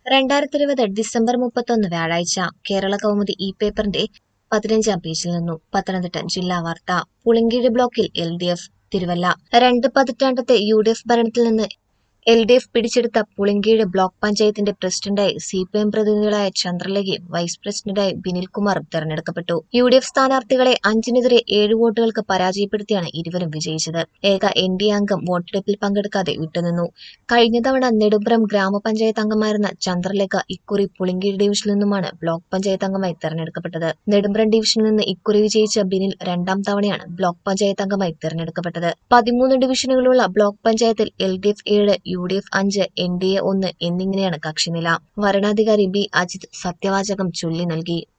രണ്ടായിരത്തി ഇരുപത് ഡിസംബർ മുപ്പത്തൊന്ന് വ്യാഴാഴ്ച കേരള കൗമുദി ഇ പേപ്പറിന്റെ പതിനഞ്ചാം പേജിൽ നിന്നു പത്തനംതിട്ട ജില്ലാ വാർത്ത പുളിങ്കീഴ് ബ്ലോക്കിൽ എൽ ഡി എഫ് തിരുവല്ല രണ്ട് പതിറ്റാണ്ടത്തെ യു ഡി എഫ് ഭരണത്തിൽ നിന്ന് എൽ ഡി എഫ് പിടിച്ചെടുത്ത പുളിങ്കീഴ് ബ്ലോക്ക് പഞ്ചായത്തിന്റെ പ്രസിഡന്റായി സി പി എം പ്രതിനിധികളായ ചന്ദ്രലേഖയും വൈസ് പ്രസിഡന്റായി ബിനിൽകുമാറും തെരഞ്ഞെടുക്കപ്പെട്ടു യു ഡി എഫ് സ്ഥാനാർത്ഥികളെ അഞ്ചിനെതിരെ ഏഴ് വോട്ടുകൾക്ക് പരാജയപ്പെടുത്തിയാണ് ഇരുവരും വിജയിച്ചത് ഏക എൻ ഡി എ അംഗം വോട്ടെടുപ്പിൽ പങ്കെടുക്കാതെ വിട്ടുനിന്നു കഴിഞ്ഞ തവണ നെടുമ്പ്രം ഗ്രാമപഞ്ചായത്ത് അംഗമായിരുന്ന ചന്ദ്രലേഖ ഇക്കുറി പുളിങ്കീഴ് ഡിവിഷനിൽ നിന്നുമാണ് ബ്ലോക്ക് പഞ്ചായത്ത് അംഗമായി തെരഞ്ഞെടുക്കപ്പെട്ടത് നെടുമ്പ്രം ഡിവിഷനിൽ നിന്ന് ഇക്കുറി വിജയിച്ച ബിനിൽ രണ്ടാം തവണയാണ് ബ്ലോക്ക് പഞ്ചായത്ത് അംഗമായി തെരഞ്ഞെടുക്കപ്പെട്ടത് പതിമൂന്ന് ഡിവിഷനുകളുള്ള ബ്ലോക്ക് പഞ്ചായത്തിൽ എൽ ഡി എഫ് ഏഴ് യു ഡി എഫ് അഞ്ച് എൻ ഡി എ ഒന്ന് എന്നിങ്ങനെയാണ് കക്ഷിനില വരണാധികാരി ബി അജിത് സത്യവാചകം ചൊല്ലി നൽകി